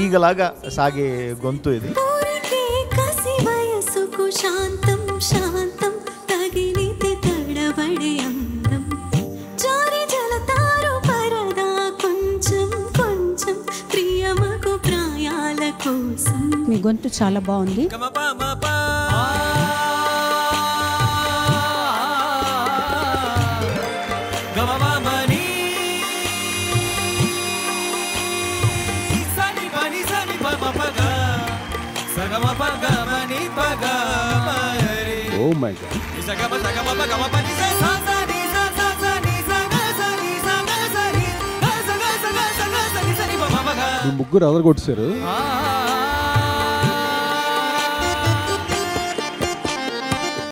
తీగలాగా సాగే గొంతు ఇది ఊరికే కసి వయసుకు శాంతం శాంతం తగిలితే తడబడే అందం జారి జలతారు పరదా కొంచెం కొంచెం ప్రియమకు ప్రాయాల కోసం మీ గొంతు చాలా బాగుంది ఓ మై గాడ్ మీ ముగ్గురు అదర కొట్టేశారు